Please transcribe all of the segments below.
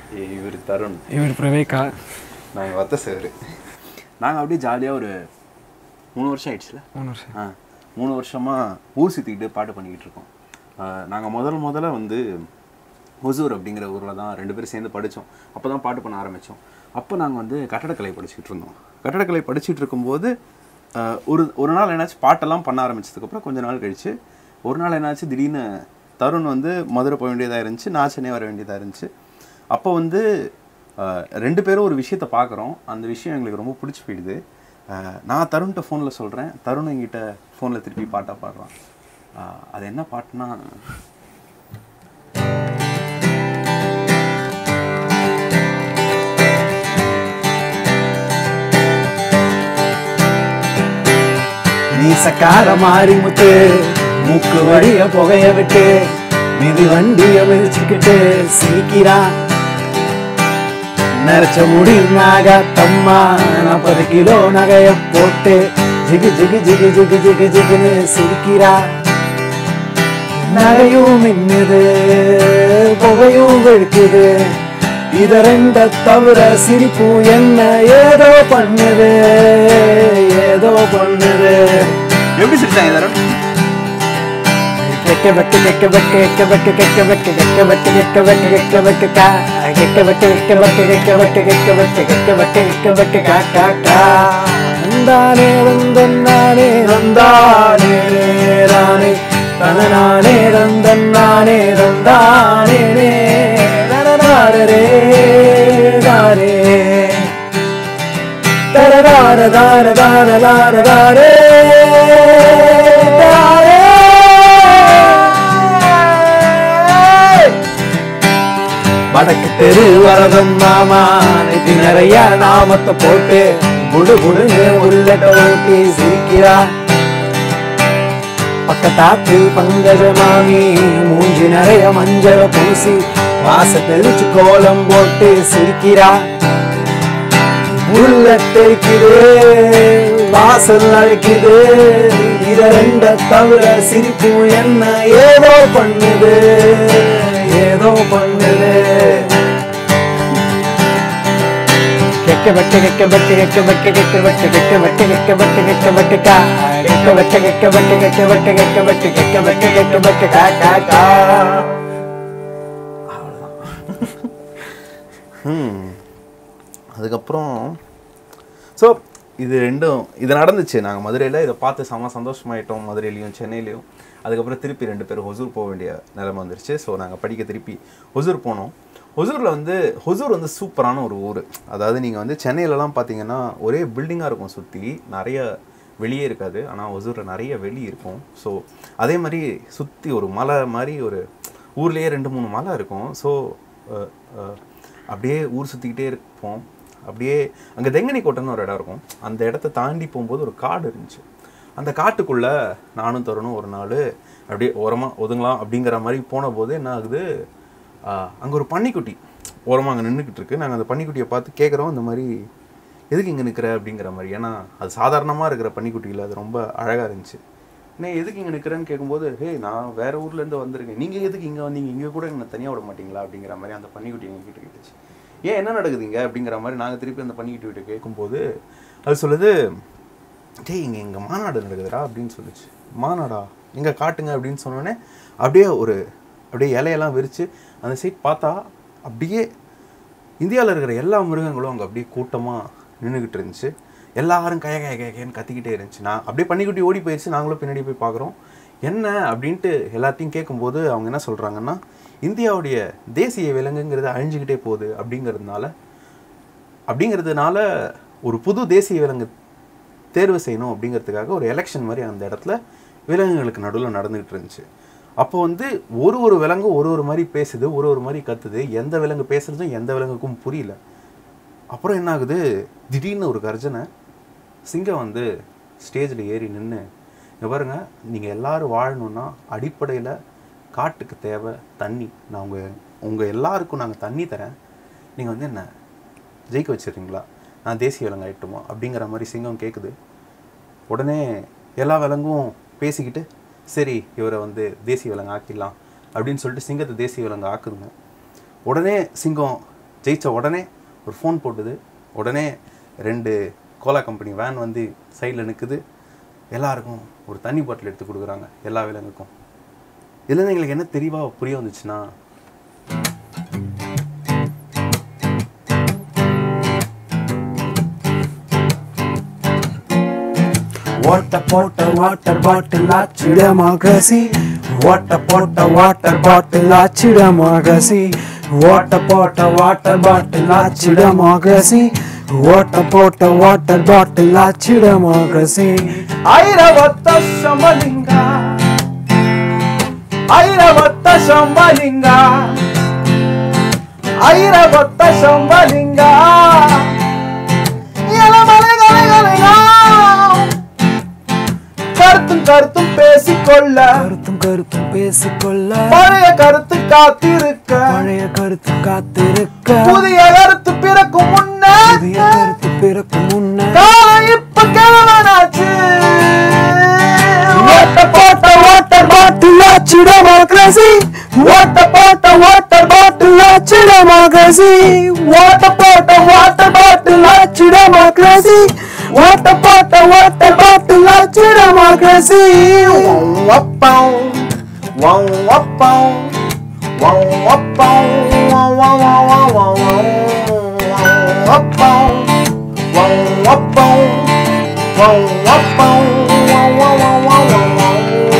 இவர் தருண் இவர் பிரவேகா நாங்கள் வத்த சார் நாங்கள் அப்படியே ஜாலியாக ஒரு மூணு வருஷம் ஆயிடுச்சுல மூணு வருஷம் ஆ மூணு வருஷமாக ஊர் சுற்றிக்கிட்டு பாட்டு பண்ணிக்கிட்டு இருக்கோம் நாங்கள் முதல் முதல்ல வந்து ஒசூர் அப்படிங்கிற ஊரில் தான் ரெண்டு பேரும் சேர்ந்து படித்தோம் அப்போ தான் பாட்டு பண்ண ஆரம்பித்தோம் அப்போ நாங்கள் வந்து கட்டடக்கலை படிச்சுக்கிட்டு இருந்தோம் கட்டடக்கலை படிச்சுட்டு இருக்கும்போது ஆ, ஒரு ஒரு நாள் என்னாச்சு பாட்டெல்லாம் பண்ண ஆரம்பிச்சதுக்கப்புறம் கொஞ்ச நாள் கழிச்சு ஒரு நாள் என்னாச்சு திடீர்னு தருண் வந்து மதுரை போக வேண்டியதாக இருந்துச்சு நான் சென்னை வர வேண்டியதாக இருந்துச்சு அப்போ வந்து ஆஹ், ரெண்டு பேரும் ஒரு விஷயத்த பார்க்குறோம் அந்த விஷயம் எங்களுக்கு ரொம்ப பிடிச்சி போயிடுது ஆஹ், நான் தருண்கிட்ட ஃபோனில் சொல்கிறேன் தருண் எங்கிட்ட ஃபோனில் திருப்பி பாட்டாக பாடுறான் ஆஹ், அது என்ன பாட்டுனா மீசக்கார மாறி முத்து மூக்கு வழிய புகைய விட்டு மிதி வண்டிய மிதிச்சுக்கிட்டு சிரிக்கிறான் நரைச்ச முடி நாகத்தம்மா நாற்பது கிலோ நகைய போட்டு ஜிகு ஜிகு ஜிகு ஜிகு ஜிகு ஜிகுன்னு சிரிக்கிறா நகையும் மின்னுது புகையும் வெளுக்குது இத ரெண்ட தவிர சிரிப்பு என்ன ஏதோ பண்ணுது ஏதோ பண்ணுது எப்படி சிரிச்சாங்க தருண் கெக்க வெக்க கெக்க வெக்க கெக்க வெக்க கெக்க வெக்க கெக்க வெக்க கெக்க வெக்க கெக்க வெக்க கா கெக்க வெக்க கெக்க வெக்க கெக்க வெக்க கெக்க வெக்க கெக்க வெக்க கெக்க வெக்க கா கா கா நந்தானே நந்தன்னானே நந்தானே ரானே தனநானே நந்தன்னானே நந்தானே நே நனநாரே நாரே தரதார தார தார தார தாரே தாரே வடக்கு தெரு வரதம் மாமா நெத்தி நிறைய நாமத்தை போட்டு புடு புடுன்னு உள்ளட்ட ஊட்டி சிரிக்கிறா பக்கத்தாத்து பங்கஜ மாமி மூஞ்சி நிறைய மஞ்சள் பூசி வாச தெளிச்சு கோலம் போட்டு சிரிக்கிறா உள்ள தெரிக்குது வாசல் அழைக்குது இத ரெண்ட தவிர சிரிப்பு என்ன ஏதோ பண்ணுது ஏதோ பண்ணுது கெக்க வெட்ட கெக்க வெட்ட கெக்க வெட்ட கெக்க வெட்ட கெக்க வெட்ட கெக்க வெட்ட கெக்க வெட்ட கா கெக்க வெட்ட கெக்க வெட்ட கெக்க வெட்ட கெக்க வெட்ட கெக்க வெட்ட கெக்க வெட்ட கா கா கா ம் அதுக்கப்புறம் ஸோ இது ரெண்டும் இது நடந்துச்சு நாங்கள் மதுரையில் இதை பார்த்து செம சந்தோஷமாயிட்டோம் மதுரையிலையும் சென்னையிலையும் அதுக்கப்புறம் திருப்பி ரெண்டு பேரும் ஹொசூர் போக வேண்டிய நிலைமை வந்துருச்சு ஸோ நாங்கள் படிக்க திருப்பி ஹொசூர் போனோம் ஹொசூரில் வந்து ஹொசூர் வந்து சூப்பரான ஒரு ஊர் அதாவது நீங்கள் வந்து சென்னையிலலாம் பார்த்தீங்கன்னா ஒரே பில்டிங்காக இருக்கும் சுற்றி நிறைய வெளியே இருக்காது ஆனால் ஒசூரில் நிறைய வெளி இருக்கும் ஸோ அதே மாதிரி சுற்றி ஒரு மலை மாதிரி ஒரு ஊர்லேயே ரெண்டு மூணு மலை இருக்கும் ஸோ அப்படியே ஊர் சுற்றிக்கிட்டே இருப்போம் அப்படியே அங்கே தெங்கனி கோட்டைன்னு ஒரு இடம் இருக்கும் அந்த இடத்த தாண்டி போகும்போது ஒரு காடு இருந்துச்சு அந்த காட்டுக்குள்ளே நானும் தருணும் ஒரு நாள் அப்படியே ஓரமாக ஒதுங்கலாம் அப்படிங்கிற மாதிரி போன போது என்ன ஆகுது அங்கே ஒரு பன்னிக்குட்டி ஓரமாக அங்கே நின்றுக்கிட்டு இருக்கு நாங்கள் அந்த பன்னிக்குட்டியை பார்த்து கேட்குறோம் இந்த மாதிரி எதுக்கு இங்கே நிற்கிற அப்படிங்கிற மாதிரி ஏன்னா அது சாதாரணமாக இருக்கிற பன்னிக்குட்டி இல்லை அது ரொம்ப அழகாக இருந்துச்சு நான் எதுக்கு இங்கே நிற்கிறேன்னு கேட்கும்போது ஹே நான் வேற ஊர்லேருந்து வந்திருக்கேன் நீங்கள் எதுக்கு இங்கே வந்தீங்க இங்கே கூட என்னை தனியாக விட மாட்டீங்களா அப்படிங்கிற மாதிரி அந்த பன்னிக்குட்டி எங்கள் கிட்ட கேட்டுச்சு ஏன் என்ன நடக்குதுங்க அப்படிங்கிற மாதிரி நாங்கள் திருப்பி அந்த பன்னிக்குட்டி கிட்ட கேட்கும்போது அது சொல்லுது டேய் இங்கே இங்கே மாநாடு நடக்குதுடா அப்படின்னு சொல்லுச்சு மாநாடா எங்கே காட்டுங்க அப்படின்னு சொன்னோடனே அப்படியே ஒரு அப்படியே இலையெல்லாம் விரித்து அந்த சைட் பார்த்தா அப்படியே இந்தியாவில் இருக்கிற எல்லா மிருகங்களும் அங்கே அப்படியே கூட்டமாக நின்றுக்கிட்டு இருந்துச்சு எல்லாரும் கய கய கயன்னு கத்திக்கிட்டே இருந்துச்சு நான் அப்படியே பன்னிக்குட்டி ஓடி போயிடுச்சு நாங்களும் பின்னாடி போய் பார்க்குறோம் என்ன அப்படின்ட்டு எல்லாத்தையும் கேட்கும்போது அவங்க என்ன சொல்கிறாங்கன்னா இந்தியாவுடைய தேசிய விலங்குங்கிறது அழிஞ்சுக்கிட்டே போகுது அப்படிங்கிறதுனால அப்படிங்கிறதுனால ஒரு புது தேசிய விலங்கு தேர்வு செய்யணும் அப்படிங்கிறதுக்காக ஒரு எலெக்ஷன் மாதிரி அந்த இடத்துல விலங்குகளுக்கு நடுவில் நடந்துகிட்டு இருந்துச்சு அப்போ வந்து ஒரு ஒரு விலங்கும் ஒரு ஒரு மாதிரி பேசுது ஒரு ஒரு மாதிரி கத்துது எந்த விலங்கு பேசுறதும் எந்த விலங்குக்கும் புரியல அப்புறம் என்ன ஆகுது திடீர்னு ஒரு கர்ஜனை சிங்கம் வந்து ஸ்டேஜில் ஏறி நின்று இங்க பாருங்க நீங்கள் எல்லாரும் வாழணும்னா அடிப்படையில் காட்டுக்கு தேவை தண்ணி நான் உங்கள் உங்கள் எல்லாருக்கும் நாங்கள் தண்ணி தரேன் நீங்கள் வந்து என்ன ஜெயிக்க வச்சிடுறீங்களா நான் தேசிய விலங்கு ஆயிட்டுமா அப்படிங்கிற மாதிரி சிங்கம் கேட்குது உடனே எல்லா விலங்கும் பேசிக்கிட்டு சரி இவரை வந்து தேசிய விலங்கு ஆக்கிடலாம் அப்படின்னு சொல்லிட்டு சிங்கத்தை தேசிய விலங்கு ஆக்குதுங்க உடனே சிங்கம் ஜெயிச்ச உடனே ஒரு ஃபோன் போட்டுது உடனே ரெண்டு கோலா கம்பெனி வேன் வந்து சைடில் நிற்குது எல்லாருக்கும் ஒரு தண்ணி பாட்டில் எடுத்து கொடுக்குறாங்க எல்லா விலங்குக்கும் இதுலேருந்து எங்களுக்கு என்ன தெளிவாக புரிய வந்துச்சுன்னா ஓட்ட போட்ட வாட்டர் பாட்டில் ஆச்சு டெமோக்ரஸி ஓட்ட போட்ட வாட்டர் பாட்டில் ஆச்சு டெமோக்ரஸி ஓட்ட போட்ட வாட்டர் பாட்டில் ஆச்சு டெமோக்ரஸி ஓட்ட போட்ட வாட்டர் பாட்டில் ஆச்சு டெமோக்ரஸி ஐரவத்த ಶಂಬಲಿಂಗ ಐರವತ್ತ ಶಂಬಲಿಂಗ ಐರವತ್ತ ಶಂಬಲಿಂಗ கருத்தும் கருத்தும் பேசிக்கொள்ள கருத்தும் கருத்தும் பேசிக்கொள்ள பழைய கருத்து காத்திருக்க பழைய கருத்து காத்திருக்க புதிய கருத்து பிறக்கும் முன்னே புதிய கருத்து பிறக்கும் முன்ன காலம் இப்ப கிழவனாச்சு ஓட்ட போட்ட வாட்டர் பாட்டில் ஆச்சு டெமோக்ரஸி ஓட்ட போட்ட வாட்டர் பாட்டில் ஆச்சு டெமோக்ரஸி ஓட்ட போட்ட வாட்டர் பாட்டில் ஆச்சு டெமோக்ரஸி ஓட்ட போட்ட வாட்டர் பாட்டில் ஆச்சு democracy Wapão, wão, wapão, wão, wapão, wão, wão, wão, wão, wão, wão, wapão, wão, wapão, wão, wapão, wão, wão, wão, wão, wão, wão.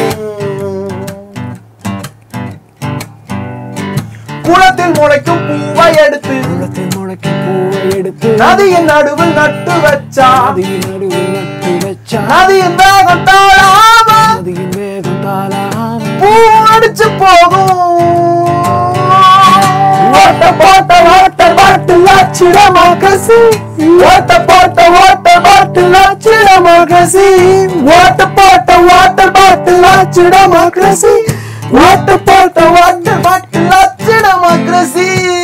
குளத்தில் முளைக்கும் பூவை எடுத்து குளத்தில் முளைக்கும் பூவை எடுத்து நதியின் நடுவில் நட்டு வச்சா நதியின் நடுவில் நட்டு வச்சா நதியின் வேகம் தாழாம நதியின் வேகம் தாளாம பூ அடிச்சு போகும் ஓட்ட போட்ட வாட்டர் பாட்டில் ஆச்சு டெமோக்ரஸி ஓட்ட போட்ட வாட்டர் பாட்டில் ஆச்சு டெமோக்ரஸி ஓட்ட போட்ட வாட்டர் பாட்டில் ஆச்சு டெமோக்ரஸி ஓட்ட போட்ட வாட்டர் பாட்டில் ஆச்சு டெமோக்ரஸி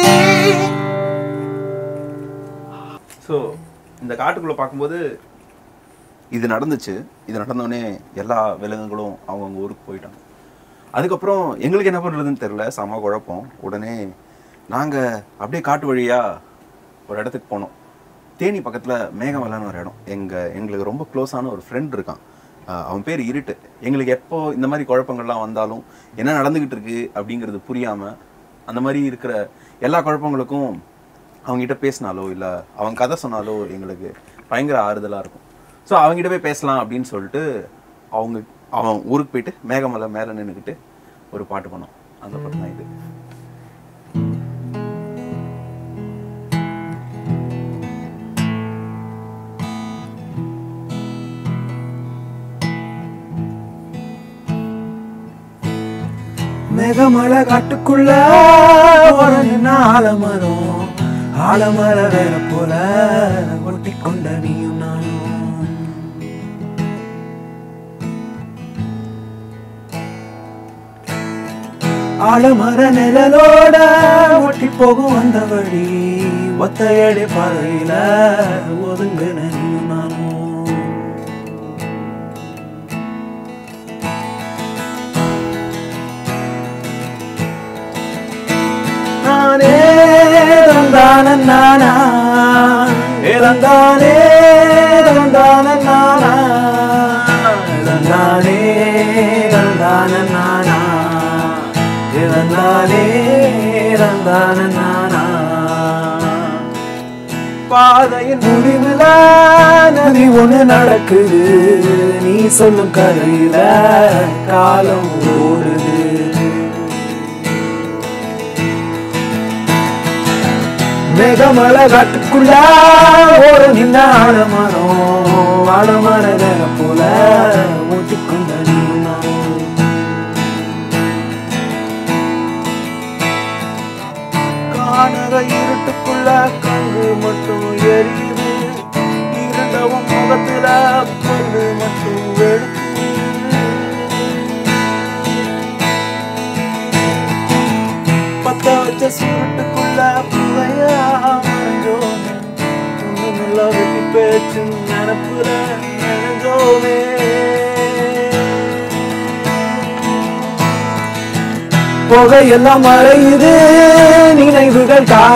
ஸோ இந்த காட்டுக்குள்ளே பார்க்கும்போது இது நடந்துச்சு இது நடந்தோடனே எல்லா விலங்குகளும் அவங்கவுங்க ஊருக்கு போயிட்டாங்க அதுக்கப்புறம் எங்களுக்கு என்ன பண்ணுறதுன்னு தெரில செம குழப்பம் உடனே நாங்கள் அப்படியே காட்டு வழியாக ஒரு இடத்துக்கு போனோம் தேனி பக்கத்தில் மேகமலைன்னு ஒரு இடம் எங்கள் எங்களுக்கு ரொம்ப க்ளோஸான ஒரு ஃப்ரெண்ட் இருக்கான் ஆஹ் அவன் பேர் இருட்டு எங்களுக்கு எப்போ இந்த மாதிரி குழப்பங்கள்லாம் வந்தாலும் என்ன நடந்துக்கிட்டு இருக்கு அப்படிங்கிறது புரியாமல் அந்த மாதிரி இருக்கிற எல்லா குழப்பங்களுக்கும் அவங்ககிட்ட பேசினாலோ இல்லை அவன் கதை சொன்னாலோ எங்களுக்கு பயங்கர ஆறுதலாக இருக்கும் ஸோ அவங்ககிட்ட போய் பேசலாம் அப்படின்னு சொல்லிட்டு அவங்க அவன் ஊருக்கு போயிட்டு மேகமலை மேலே நின்றுக்கிட்டு ஒரு பாட்டு பண்ணோம் அந்த பாட்டு தான் இது மேகமலை காட்டுக்குள்ள ஒரு நின்ன ஆலமரம் ஆலமர வேற போல ஒட்டி கொண்ட நீயும் நானும் ஆலமர நிழலோட ஒட்டி போகும் அந்த வழி ஒத்தையடி பாதையில ஒதுங்கின நீயும் நானும் நானே தந்தான நானா இறந்தானே தந்தான நானா இறந்தானே தந்தான நானா இறந்தானே தந்தான நானா பாதையின் முடிவுல நதி ஒண்ணு நடக்குது நீ சொல்லும் கதையில காலம் ஓடுது மேகமலை காட்டுக்குள்ள ஒரு நின்ன ஆலமரம் ஆலமர வேற போல ஓட்டிக்கொண்ட நீயும் நானும். காணக இருட்டுக்குள்ள கங்கு மட்டும் எரியுது இருண்டவும் முகத்துல பொண்ணு மட்டும் வெளுக்குது பத்த வச்ச சுருட்டுக்குள்ள புகையா மறைஞ்சோமே ஒண்ணுமில்ல வெட்டி பேச்சு நினப்புல நினைஞ்சோமே புகையெல்லாம் மறையுது நினைவுகள் காய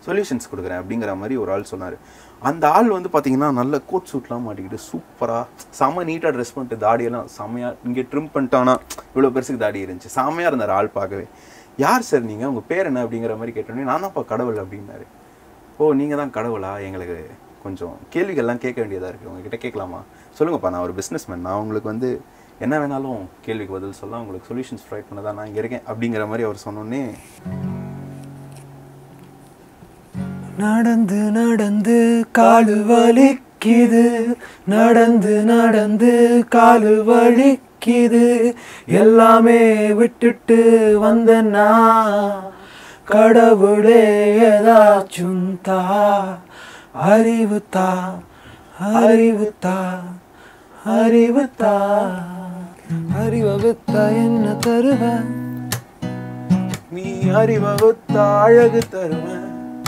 சொல்யூஷன்ஸ் கொடுக்குறேன் அப்படிங்கிற மாதிரி ஒரு ஆள் சொன்னார் அந்த ஆள் வந்து பார்த்தீங்கன்னா நல்ல கோட் சூட்லாம் மாட்டிக்கிட்டு சூப்பராக செம்ம நீட்டாக ட்ரெஸ் பண்ணிட்டு தாடியெல்லாம் செம்மையாக இங்கே ட்ரிம் பண்ணிட்டானா இவ்வளோ பெருசுக்கு தாடி இருந்துச்சு செம்மையாக இருந்தார் ஆள் பார்க்கவே யார் சார் நீங்கள் உங்கள் பேர் என்ன அப்படிங்கிற மாதிரி கேட்டோன்னே நான் தான்ப்பா கடவுள் அப்படின்னாரு ஓ நீங்கள் தான் கடவுளா எங்களுக்கு கொஞ்சம் கேள்விகள்லாம் கேட்க வேண்டியதாக இருக்குது உங்ககிட்ட கேட்கலாமா சொல்லுங்கப்பா நான் ஒரு பிஸ்னஸ் மேன் நான் உங்களுக்கு வந்து என்ன வேணாலும் கேள்விக்கு பதில் சொல்லலாம் உங்களுக்கு சொல்யூஷன்ஸ் ப்ரொவைட் பண்ண தான் நான் இங்கே இருக்கேன் அப்படிங்கிற மாதிரி அவர் சொன்னோன்னே நடந்து நடந்து காலு வலிக்குது நடந்து நடந்து காலு வலிக்குது எல்லாமே விட்டுட்டு வந்தனா கடவுளே ஏதாச்சும் தா அறிவு தா அறிவு தா அறிவு தா அறிவை வித்தா என்ன தருவேன் நீ அறிவகுத்த அழகு தருவேன்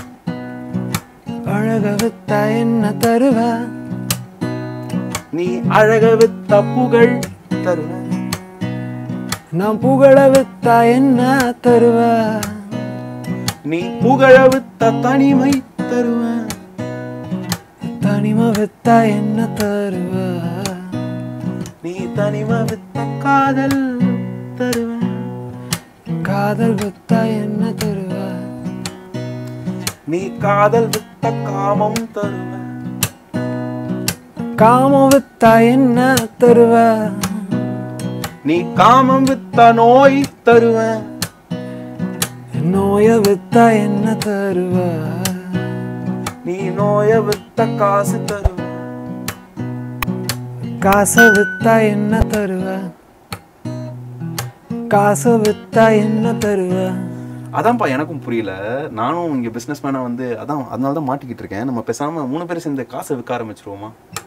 அழக வித்தா என்ன தருவேன் நீ அழக வித்த புகழ் தருவேன் நான் புகழ வித்தா என்ன தருவேன் நீ புகழ வித்த தனிமை தருவேன் தனிமை வித்தா என்ன தருவேன் நீ தனிமை வித்த காதல் தருவேன் காதல் வித்தா என்ன தருவேன் நீ காதல் வித்த காமம் தருவேன் காமம் வித்தா என்ன தருவேன் நீ காமம் வித்த நோய் தருவேன் நோய வித்தா என்ன தருவேன் நீ நோய வித்த காசு தருவேன் காசை வித்தா என்ன தருவேன் காசை வித்தா என்ன தருவேன் அதான்ப்பா எனக்கும் புரியல நானும் இங்கே பிஸ்னஸ் மேனாக வந்து அதான் அதனால தான் மாட்டிக்கிட்டு இருக்கேன் நம்ம பேசாமல் மூணு பேரும் சேர்ந்து காசை விற்க ஆரம்பிச்சிருவோமா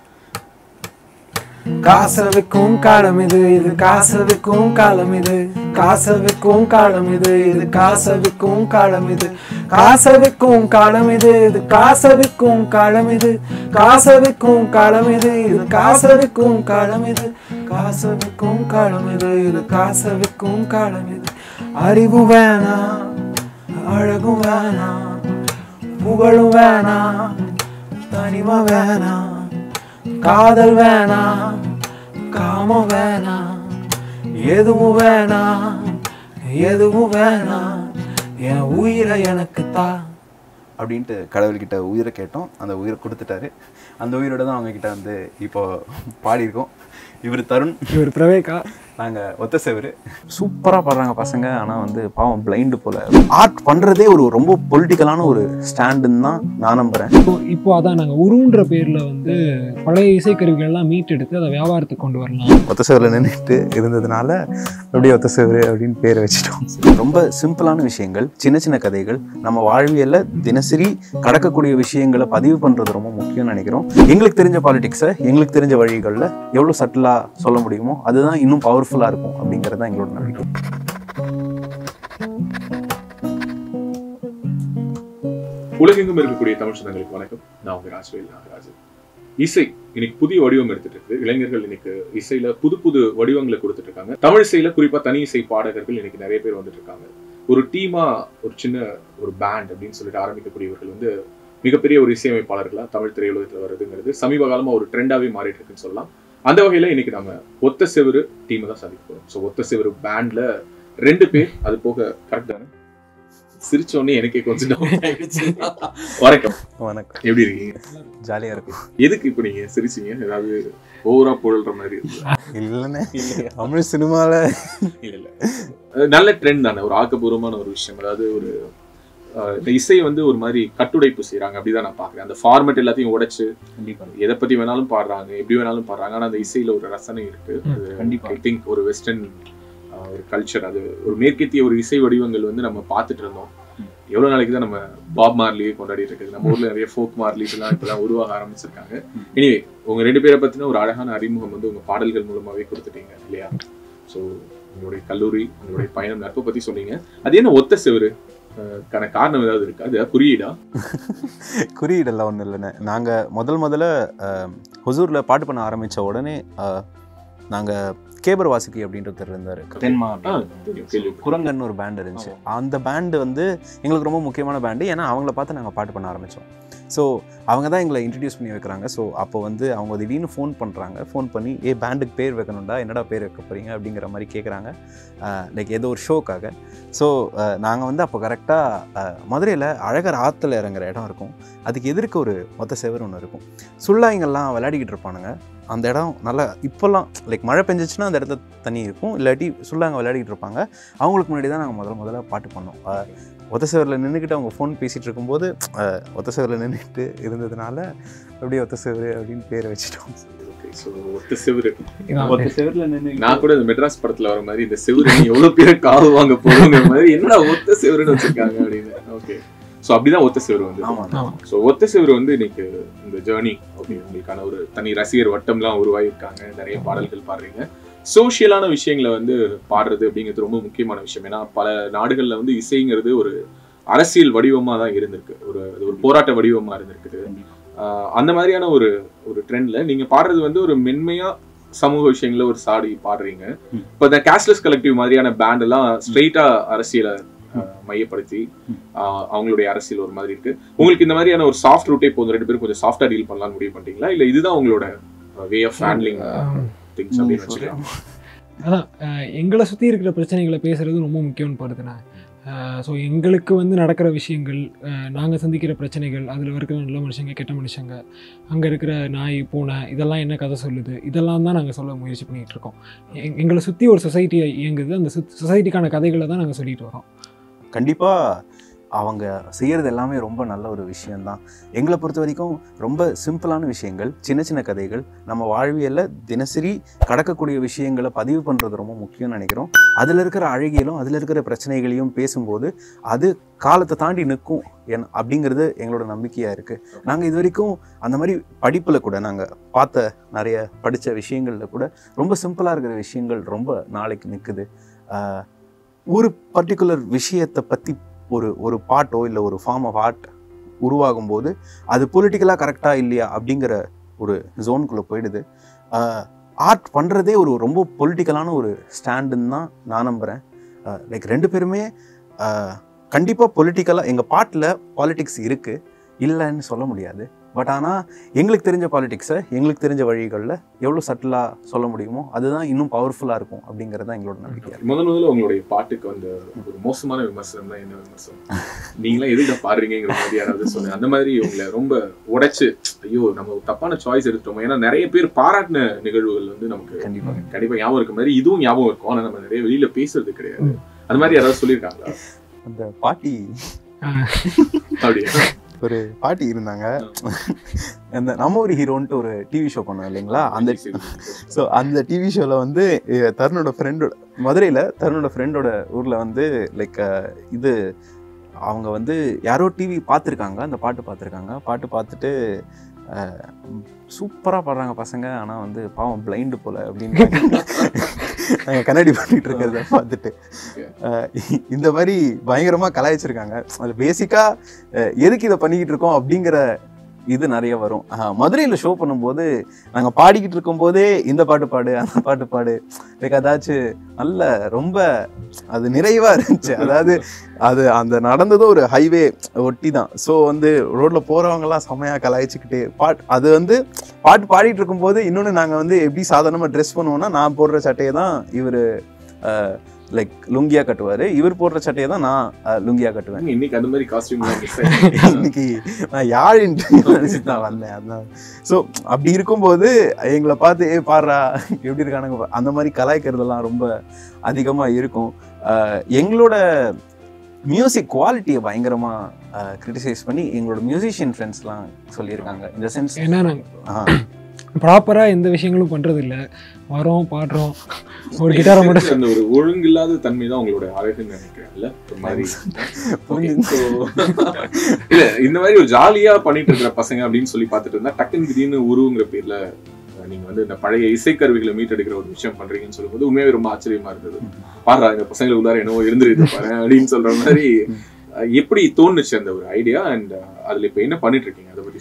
காசை விற்கும் காலம் இது இது காசை விற்கும் காலம் இது காசை விற்கும் காலம் இது இது காசை விற்கும் காலம் இது காசை விற்கும் காலம் இது இது காசை விற்கும் காலம் இது காசை விற்கும் காலம் இது இது காசை விற்கும் காலம் இது காசை விற்கும் காலம் இது இது காசை விற்கும் காலம் இது அறிவு வேணாம் அழகும் வேணாம் புகழும் வேணாம் தனிமை வேணாம் காதல் வேணாம் காமம் வேணாம் எதுவும் வேணாம் எதுவும் வேணாம் என் உயிரை எனக்கு தா அப்படின்ட்டு கடவுள்கிட்ட உயிரை கேட்டோம் அந்த உயிரை கொடுத்துட்டாரு அந்த உயிரோட தான் அவங்க கிட்ட வந்து இப்போ பாடியிருக்கோம் இவர் தருண் இவர் பிரவேகா நாங்கள் ஒத்த சேவரு சூப்பராக பாடுறாங்க பசங்க ஆனால் வந்து பாவம் பிளைண்டு போல ஆர்ட் பண்ணுறதே ஒரு ரொம்ப பொலிட்டிக்கலான ஒரு ஸ்டாண்டுன்னு தான் நான் நம்புகிறேன் இப்போ இப்போ அதான் நாங்கள் உருன்ற பேரில் வந்து பழைய இசைக்கருவிகள்லாம் மீட்டெடுத்து அதை வியாபாரத்துக்கு கொண்டு வரலாம் ஒத்த சேவரில் நின்றுட்டு இருந்ததுனால அப்படியே ஒத்த சேவரு அப்படின்னு பேர் வச்சுட்டோம் ரொம்ப சிம்பிளான விஷயங்கள் சின்ன சின்ன கதைகள் நம்ம வாழ்வியல்ல தினசரி கடக்கக்கூடிய விஷயங்களை பதிவு பண்ணுறது ரொம்ப முக்கியம்னு நினைக்கிறோம் எங்களுக்கு தெரிஞ்ச பாலிடிக்ஸை எங்களுக்கு தெரிஞ்ச வழிகளில் எவ்வளோ சட்டிலாக சொல்ல முடியுமோ அதுதான் இன்னும் பவர்ஃபுல்லாக இருக்கும் அப்படிங்கிறது தான் எங்களோட நம்பிக்கை உலகெங்கும் இருக்கக்கூடிய தமிழ் சொந்தங்களுக்கு வணக்கம் நான் உங்க ராஜ்வேல் நாகராஜன் இசை இன்னைக்கு புதிய வடிவம் எடுத்துட்டு இருக்கு இளைஞர்கள் இன்னைக்கு இசையில புது புது வடிவங்களை கொடுத்துட்டு இருக்காங்க தமிழ் இசையில குறிப்பா தனி இசை பாடகர்கள் இன்னைக்கு நிறைய பேர் வந்துட்டு இருக்காங்க ஒரு டீமா ஒரு சின்ன ஒரு பேண்ட் அப்படின்னு சொல்லிட்டு ஆரம்பிக்கக்கூடியவர்கள் வந்து மிகப்பெரிய ஒரு இசையமைப்பாளர்களா தமிழ் திரையுலகத்துல வருதுங்கிறது சமீப காலமா ஒரு ட்ரெண்டாவே மாறிட்டு இருக்குன்னு சொல்லலாம் அந்த வகையில இன்னைக்கு நம்ம ஒத்த செவரு டீமை தான் சந்திக்க போறோம் ஸோ ஒத்த செவரு பேண்ட்ல ரெண்டு பேர் அது போக கரெக்ட் தானே சிரிச்ச உடனே எனக்கே கொஞ்சம் doubt ஆயிடுச்சு. வணக்கம் வணக்கம் எப்படி இருக்கீங்க ஜாலியாக இருக்கும் எதுக்கு இப்போ நீங்க சிரிச்சீங்க ஏதாவது ஓவரா புகழ்ற மாதிரி இருக்குதா? இல்லைண்ணே தமிழ் சினிமாவில் இல்ல இல்ல அது நல்ல ட்ரெண்ட் தானே ஒரு ஆக்கப்பூர்வமான ஒரு விஷயம் அதாவது ஒரு அஹ், இந்த இசை வந்து ஒரு மாதிரி கட்டுடைப்பு செய்றாங்க அப்படிதான் நான் பாக்குறேன் அந்த ஃபார்மேட் எல்லாத்தையும் உடைச்சு எதை பத்தி வேணாலும் பாடுறாங்க எப்படி வேணாலும் பாடுறாங்க ஆனா அந்த இசையில ஒரு ரசனை இருக்கு அது கண்டிப்பா. ஐ திங்க் ஒரு வெஸ்டர்ன் ஒரு கல்ச்சர் அது ஒரு மேற்கத்திய ஒரு இசை வடிவங்கள் வந்து நம்ம பார்த்துட்டு இருந்தோம் எவ்வளவு நாளைக்கு தான் நம்ம பாப் மார்லியே கொண்டாடிட்டு இருக்குது நம்ம ஊர்ல நிறைய ஃபோக் மார்லிஸ் எல்லாம் இப்பதான் உருவாக ஆரம்பிச்சிருக்காங்க எனிவே உங்க ரெண்டு பேரை பத்தின ஒரு அழகான அறிமுகம் வந்து உங்க பாடல்கள் மூலமாவே கொடுத்துட்டீங்க இல்லையா ஸோ உங்களுடைய கல்லூரி உங்களுடைய பயணம் நட்பை பத்தி சொன்னீங்க அது என்ன ஒத்த செவரு அஹ், கான காரணம் ஏதாவது இருக்கு அது குறியீடா குறியீடெல்லாம் ஒன்றும் இல்லைண்ணே நாங்கள் முதல் முதல்ல ஹொசூரில் பாட்டு பண்ண ஆரம்பித்த உடனே நாங்கள் கேபர் வாசுகி அப்படின்றவர் இருந்தார் தென்மா ஆ, தெரியும், கேள்விப்பட்டிருக்கேன். குரங்கன்னு ஒரு பேண்ட் இருந்துச்சு அந்த பேண்டு வந்து எங்களுக்கு ரொம்ப முக்கியமான பேண்டு ஏன்னா அவங்கள பார்த்து நாங்கள் பாட்டு பண்ண ஆரம்பித்தோம் ஸோ அவங்க தான் எங்களை இன்ட்ரடியூஸ் பண்ணி வைக்கிறாங்க ஸோ அப்போ வந்து அவங்க திடீர்னு ஃபோன் பண்ணுறாங்க ஃபோன் பண்ணி ஏ பேண்டுக்கு பேர் வைக்கணும்டா என்னடா பேர் வைக்க போகிறீங்க அப்படிங்கிற மாதிரி கேட்குறாங்க லைக் ஏதோ ஒரு ஷோக்காக ஸோ நாங்கள் வந்து அப்போ கரெக்டாக மதுரையில் அழகர் ஆற்றுல இறங்குற இடம் இருக்கும் அதுக்கு எதிர்க்க ஒரு மொத்த செவர் ஒன்று இருக்கும் சுள்ளாய்ங்கள்லாம் விளையாடிக்கிட்டு இருப்பானுங்க அந்த இடம் நல்லா இப்போல்லாம் லைக் மழை பெஞ்சிச்சுன்னா அந்த இடத்துல தண்ணி இருக்கும் இல்லாட்டி சுள்ளாங்க விளையாடிக்கிட்டு இருப்பாங்க அவங்களுக்கு முன்னாடி தான் நாங்கள் முதல்ல முதல்ல பாட்டு பண்ணோம் அஹ், ஒத்த செவரில் நின்றுக்கிட்டு அவங்க ஃபோன் பேசிகிட்டு இருக்கும்போது அஹ், ஒத்த செவரில் நின்றுக்கிட்டு இருந்ததுனால அப்படியே ஒத்த செவரு அப்படின்னு பேர் வச்சுட்டோம் Okay, so ஒத்த செவுரு இதான் ஒத்த செவரில் நின்று நான் கூட இந்த மெட்ராஸ் படத்துல வர மாதிரி இந்த செவுரு நீ எவ்வளவு பேர் காவு வாங்க போறோங்கிற மாதிரி என்னடா ஒத்த செவுருன்னு வச்சிருக்காங்க அப்படின்னு ஓகே சோ அப்படிதான் ஒத்த செவுரு வந்து ஆமாம் ஆமா. சோ ஒத்த செவுரு வந்து இன்னைக்கு இந்த ஜேர்னி ஓகே உங்களுக்கான ஒரு தனி ரசிகர் வட்டம்லாம் உருவாகியிருக்காங்க நிறைய பாடல்கள் பாடுறீங்க சோஷியலான விஷயங்களை வந்து பாடுறது அப்படிங்கிறது ரொம்ப முக்கியமான விஷயம் ஏன்னா பல நாடுகள்ல வந்து இசைங்கிறது ஒரு அரசியல் வடிவமா தான் இருந்திருக்கு ஒரு அது ஒரு போராட்ட வடிவமா இருந்திருக்குது ஆஹ் அந்த மாதிரியான ஒரு ஒரு ட்ரெண்ட்ல நீங்க பாடுறது வந்து ஒரு மென்மையா சமூக விஷயங்கள ஒரு சாடி பாடுறீங்க ம். இப்ப இந்த கேஷ்லெஸ் கலெக்டிவ் மாதிரியான பேண்ட் எல்லாம் ஸ்ட்ரெயிட்டா அரசியலை ஆஹ், மையப்படுத்தி ஆஹ், அவங்களுடைய அரசியல் ஒரு மாதிரி இருக்கு உங்களுக்கு இந்த மாதிரியான ஒரு சாஃப்ட் ரூட்டே போதும் ரெண்டு பேரும் கொஞ்சம் சாஃப்டா டீல் பண்ணலாம்னு முடிவு பண்ணிட்டீங்களா இல்ல இதுதான் உங்களோட வே ஆஃப் ஹேண்ட்லிங் ஆம். திங்ஸ் அப்படின்னு வச்சுக்கலாம் அதான் அஹ், எங்களை சுற்றி இருக்கிற பிரச்சனைகளை பேசுறது ரொம்ப முக்கியம்னு படுதுண்ணே ஸோ எங்களுக்கு வந்து நடக்கிற விஷயங்கள் நாங்கள் சந்திக்கிற பிரச்சனைகள் அதில் இருக்கிற நல்ல மனுஷங்க கெட்ட மனுஷங்க அங்கே இருக்கிற நாய் பூனை இதெல்லாம் என்ன கதை சொல்லுது இதெல்லாம் தான் நாங்கள் சொல்ல முயற்சி பண்ணிகிட்டு இருக்கோம் எங் எங்களை சுற்றி ஒரு சொசைட்டி இயங்குது அந்த சொசைட்டிக்கான கதைகளை தான் நாங்கள் சொல்லிட்டு வரோம் கண்டிப்பாக அவங்க செய்கிறது எல்லாமே ரொம்ப நல்ல ஒரு விஷயம்தான் எங்களை பொறுத்த வரைக்கும் ரொம்ப சிம்பிளான விஷயங்கள் சின்ன சின்ன கதைகள் நம்ம வாழ்வியலில் தினசரி கடக்கக்கூடிய விஷயங்களை பதிவு பண்ணுறது ரொம்ப முக்கியம்னு நினைக்கிறோம் அதில் இருக்கிற அழகியலும் அதில் இருக்கிற பிரச்சனைகளையும் பேசும்போது அது காலத்தை தாண்டி நிற்கும் என் அப்படிங்கிறது எங்களோட நம்பிக்கையாக இருக்குது நாங்கள் இது வரைக்கும் அந்த மாதிரி படிப்பில் கூட நாங்கள் பார்த்த நிறைய படித்த விஷயங்களில் கூட ரொம்ப சிம்பிளாக இருக்கிற விஷயங்கள் ரொம்ப நாளைக்கு நிற்குது ஒரு பர்டிகுலர் விஷயத்தை பற்றி ஒரு ஒரு பாட்டோ இல்லை ஒரு ஃபார்ம் ஆஃப் ஆர்ட் உருவாகும் போது அது பொலிட்டிக்கலாக கரெக்டாக இல்லையா அப்படிங்கிற ஒரு ஜோனுக்குள்ளே போயிடுது ஆர்ட் பண்ணுறதே ஒரு ரொம்ப பொலிட்டிக்கலான ஒரு ஸ்டாண்டுன்னு தான் நான் நம்புகிறேன் லைக் ரெண்டு பேருமே கண்டிப்பாக பொலிட்டிக்கலாக எங்கள் பாட்டில் பாலிடிக்ஸ் இருக்குது இல்லைன்னு சொல்ல முடியாது பட் ஆனால் எங்களுக்கு தெரிஞ்ச பாலிடிக்ஸை எங்களுக்கு தெரிஞ்ச வழிகளில் எவ்வளோ சட்டிலாக சொல்ல முடியுமோ அதுதான் இன்னும் பவர்ஃபுல்லாக இருக்கும் அப்படிங்கிறது தான் எங்களோட நம்பிக்கை முதல் முதல்ல உங்களுடைய பாட்டுக்கு வந்த ஒரு மோசமான விமர்சனம் தான் என்ன விமர்சனம் நீங்களாம் எதுக்கு பாடுறீங்கிற மாதிரி யாராவது சொன்னேன் அந்த மாதிரி உங்களை ரொம்ப உடைச்சு ஐயோ நம்ம ஒரு தப்பான சாய்ஸ் எடுத்துட்டோம் ஏன்னா நிறைய பேர் பாராட்டின நிகழ்வுகள் வந்து நமக்கு கண்டிப்பாக கண்டிப்பா ஞாபகம் இருக்க மாதிரி இதுவும் ஞாபகம் இருக்கும் ஆனா நம்ம நிறைய வெளியில பேசுறது கிடையாது அந்த மாதிரி யாராவது சொல்லியிருக்காங்களா அந்த பாட்டி அப்படியா ஒரு பாட்டி இருந்தாங்க அந்த நம்ம ஒரு ஹீரோன்ட்டு ஒரு டிவி ஷோ பண்ணோம் இல்லைங்களா அந்த ஸோ அந்த டிவி ஷோவில் வந்து அஹ், தருணோட ஃப்ரெண்டோட மதுரையில் தருணோட ஃப்ரெண்டோட ஊரில் வந்து லைக் இது அவங்க வந்து யாரோ டிவி பார்த்துருக்காங்க அந்த பாட்டு பார்த்துருக்காங்க பாட்டு பார்த்துட்டு சூப்பராக பாடுறாங்க பசங்க ஆனால் வந்து பாவம் பிளைண்டு போல அப்படின்னு நாங்கள் கண்ணாடி பண்ணிட்டு இருக்கிறத பார்த்துட்டு அஹ், இந்த மாதிரி பயங்கரமாக கலாய்ச்சிருக்காங்க அது பேசிக்காக எதுக்கு இதை பண்ணிக்கிட்டு இருக்கோம் அப்படிங்கிற இது நிறைய வரும் மதுரையில் ஷோ பண்ணும்போது நாங்கள் பாடிக்கிட்டு இருக்கும்போதே இந்த பாட்டு பாடு அந்த பாட்டு பாடு லைக் அதாச்சும் நல்ல ரொம்ப அது நிறைவாக இருந்துச்சு அதாவது அது அந்த நடந்ததும் ஒரு ஹைவே ஒட்டி தான் ஸோ வந்து ரோட்டில் போகிறவங்கலாம் செம்மையாக கலாய்ச்சிக்கிட்டு பாட் அது வந்து பாட்டு பாடிட்டு இருக்கும்போது இன்னொன்று நாங்கள் வந்து எப்படி சாதாரணமாக ட்ரெஸ் பண்ணுவோம்னா நான் போடுற சட்டையை தான் இவர் லைக் லுங்கியா கட்டுவார் இவர் போடுற சட்டையை தான் நான் அஹ், லுங்கியா கட்டுவேன் இன்னைக்கு அந்த மாதிரி காஸ்டியூம் இன்னைக்கு நான் யாழின்ட்டு நினச்சி தான் வந்தேன் அதான் ஸோ அப்படி இருக்கும்போது எங்களை பார்த்து ஏ பாடுறா எப்படி இருக்கானுங்க பா-" அந்த மாதிரி கலாய்க்கிறதெல்லாம் ரொம்ப அதிகமாக இருக்கும் அஹ் எங்களோட மியூசிக் குவாலிட்டியை பயங்கரமாக கிரிட்டிசைஸ் பண்ணி எங்களோட மியூசிஷியன் ஃப்ரெண்ட்ஸ்லாம் சொல்லியிருக்காங்க இந்த சென்ஸ் ஏன்னா நாங்கள் ப்ராப்பராக எந்த விஷயங்களும் பண்ணுறது இல்லை வரோம் பாடுறோம் ஒரு கிட்டாரை மட்டும் அந்த ஒரு ஒழுங்கில்லாத தன்மை தான் உங்களோட அழகுன்னு நினைக்கிறேன் இல்ல ஒரு மாதிரி Okay, so, இல்ல இந்த மாதிரி ஒரு ஜாலியா பண்ணிட்டு இருக்கிற பசங்க அப்படின்னு சொல்லி பார்த்துட்டு இருந்தா டக்குன்னு திடீர்னு உருவுங்கிற பேர்ல அஹ், நீங்க வந்து இந்த பழைய இசைக்கருவிகளை மீட்டெடுக்கிற ஒரு விஷயம் பண்றீங்கன்னு சொல்லும்போது உண்மையாவே ரொம்ப ஆச்சரியமா இருந்தது பாடுறா இந்த பசங்களுக்கு உள்ளார என்னவோ இருந்துருக்கு பாரு அப்படின்னு சொல்ற மாதிரி அஹ், எப்படி தோணுச்சு அந்த ஒரு ஐடியா அண்ட் அதுல இப்ப என்ன பண்ணிட்டு இருக்கீங்க அதை பத்தி சொல்லுங்க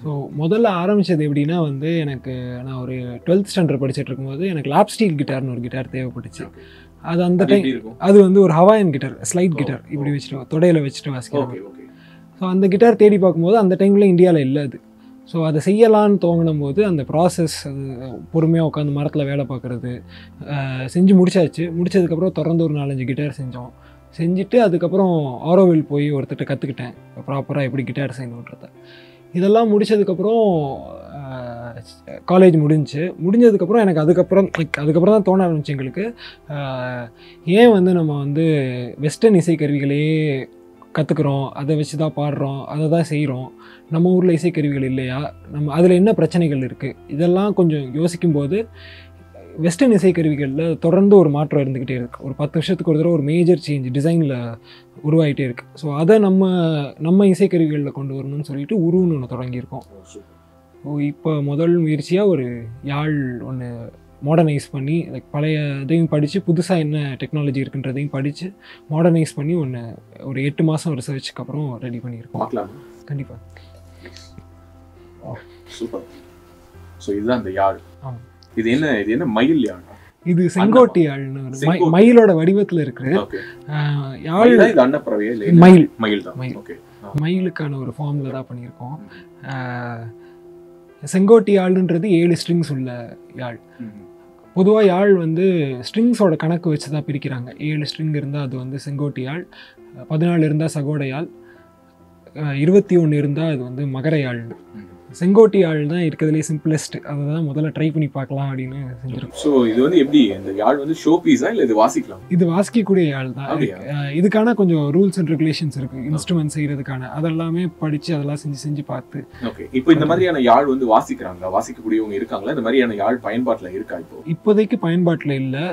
ஸோ முதல்ல ஆரம்பிச்சது எப்படின்னா வந்து எனக்கு நான் ஒரு டுவெல்த் ஸ்டாண்டர்ட் படிச்சுட்டு இருக்கும்போது எனக்கு லாப் ஸ்டீல் கிட்டார்னு ஒரு கிட்டார் தேவைப்பட்டுச்சு அது அந்த அது டைம் எப்படி இருக்கும் அது வந்து ஒரு ஹவாயன் கிட்டார் ஸ்லைட் ஓ, கிட்டார் இப்படி ஓ. வச்சுட்டு தொடையில வச்சுட்டு வாசிக்கிறது ஓகே ஓகே ஸோ அந்த கிட்டார் தேடி பார்க்கும்போது அந்த டைமில் இந்தியாவில் இல்லை அது ஸோ அதை செய்யலான்னு தோங்கினும் போது அந்த ப்ராசஸ் அது பொறுமையாக உட்காந்து மரத்தில் வேலை பார்க்குறது செஞ்சு முடிச்சாச்சு முடிச்சதுக்கப்புறம் தொடர்ந்து ஒரு நாலஞ்சு கிட்டார் செஞ்சோம் செஞ்சுட்டு அதுக்கப்புறம் ஆரோவில் போய் ஒருத்தர்கிட்ட கற்றுக்கிட்டேன் ப்ராப்பராக எப்படி கிட்டார் செய்யணுன்றத இதெல்லாம் முடிச்சதுக்கப்புறம் காலேஜ் முடிஞ்சுச்சு முடிஞ்சதுக்கப்புறம் எனக்கு அதுக்கப்புறம் like அதுக்கப்புறம் தான் தோண ஆரம்பிச்சு எங்களுக்கு ஆஹ், ஏன் வந்து நம்ம வந்து வெஸ்டர்ன் இசைக்கருவிகளே கற்றுக்குறோம் அதை வச்சு தான் பாடுறோம் அதை தான் செய்கிறோம் நம்ம ஊரில் இசைக்கருவிகள் இல்லையா நம்ம அதில் என்ன பிரச்சனைகள் இருக்குது இதெல்லாம் கொஞ்சம் யோசிக்கும்போது வெஸ்டர்ன் இசைக்கருவிகளில் தொடர்ந்து ஒரு மாற்றம் இருந்துக்கிட்டே இருக்குது ஒரு பத்து வருஷத்துக்கு ஒரு தடவை ஒரு மேஜர் சேஞ்ச் டிசைனில் உருவாகிட்டே இருக்குது ஸோ அதை நம்ம நம்ம இசைக்கருவிகளில் கொண்டு வரணும்னு சொல்லிட்டு உருவுன்னு ஒன்று தொடங்கியிருக்கோம் ஸோ இப்போ முதல் முயற்சியாக ஒரு யாழ் ஒன்று மாடர்னைஸ் பண்ணி லைக் பழைய இதையும் படித்து புதுசாக என்ன டெக்னாலஜி இருக்குன்றதையும் படித்து மாடர்னைஸ் பண்ணி ஒன்று ஒரு எட்டு மாதம் ரிசர்ச்சுக்கு அப்புறம் ரெடி பண்ணியிருக்கோம் பார்க்கலாம் கண்டிப்பாக சூப்பர் ஸோ இதுதான் அந்த யாழ் ஆமா. இது என்ன இது என்ன மயில் யாழ் இது செங்கோட்டி யாழ்னு ஒரு மை- செங்கோட்டி. மயிலோட வடிவத்தில் இருக்குது ஓகே ஆஹ் யாழ் மயில் இது அன்னப்பறவையா இல்லை மயில் மயில் தான் மயில். ஓகே மயிலுக்கான ஒரு ஃபார்மில் தான் பண்ணியிருக்கோம் ஆஹ் செங்கோட்டி யாழ்ன்றது ஏழு ஸ்ட்ரிங்ஸ் உள்ள யாழ் பொதுவாக யாழ் வந்து ஸ்ட்ரிங்ஸோட கணக்கு வச்சு தான் பிரிக்கிறாங்க ஏழு ஸ்ட்ரிங் இருந்தால் அது வந்து செங்கோட்டி யாழ் பதினாலு இருந்தால் சகோட யாழ் அஹ் இருபத்தி ஒன்று இருந்தால் அது வந்து மகர யாழ் செங்கோட்டி யாழ் தான் இருக்கிறதுலே சிம்பிளஸ்ட் அதை தான் முதல்ல ட்ரை பண்ணி பார்க்கலாம் அப்படின்னு செஞ்சுருக்கோம் ஸோ இது வந்து எப்படி இந்த யாழ் வந்து ஷோ பீஸா இல்லை இது வாசிக்கலாம் இது வாசிக்கக்கூடிய யாழ் தான் அப்படியா? அஹ் இதுக்கான கொஞ்சம் ரூல்ஸ் அண்ட் ரெகுலேஷன்ஸ் இருக்குது இன்ஸ்ட்ருமெண்ட் செய்கிறதுக்கான அதெல்லாமே படித்து அதெல்லாம் செஞ்சு செஞ்சு பார்த்து ஓகே இப்போ இந்த மாதிரியான யாழ் வந்து வாசிக்கிறாங்களா வாசிக்கக்கூடியவங்க இருக்காங்களா இந்த மாதிரியான யாழ் பயன்பாட்டுல இருக்கா இப்போ இப்போதைக்கு பயன்பாட்டில் இல்லை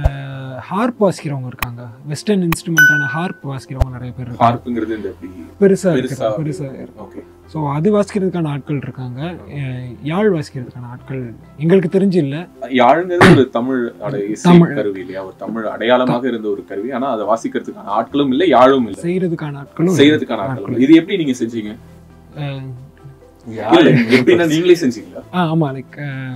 ஹார்ப் வாசிக்கிறவங்க இருக்காங்க வெஸ்டர்ன் இன்ஸ்ட்ருமெண்ட்டான ஹார்ப் வாசிக்கிறவங்க நிறைய பேர் இருக்காங்க ஹார்ப்புங்கிறது இந்த எப்படி பெருசாக பெருசா இருக்குது பெருசாக ஓகே ஸோ அது வாசிக்கிறதுக்கான ஆட்கள் இருக்காங்க அஹ் யாழ் வாசிக்கிறதுக்கான ஆட்கள் எங்களுக்கு தெரிஞ்சு இல்லை யாழ்ங்கிறது ஒரு தமிழ் அடை இசை தமிழ். கருவி இல்லையா ஒரு தமிழ் அடையாளமாக இருந்த ஒரு கருவி ஆனா அதை வாசிக்கிறதுக்கான ஆட்களும் இல்லை யாழும் இல்லை செய்கிறதுக்கான ஆட்களும் செய்யறதுக்கான ஆட்களும் இல்லை. இது எப்படி நீங்க செஞ்சீங்க அஹ் இல்ல எப்படின்னா நீங்களே செஞ்சீங்களா ஆ ஆமாம் லைக்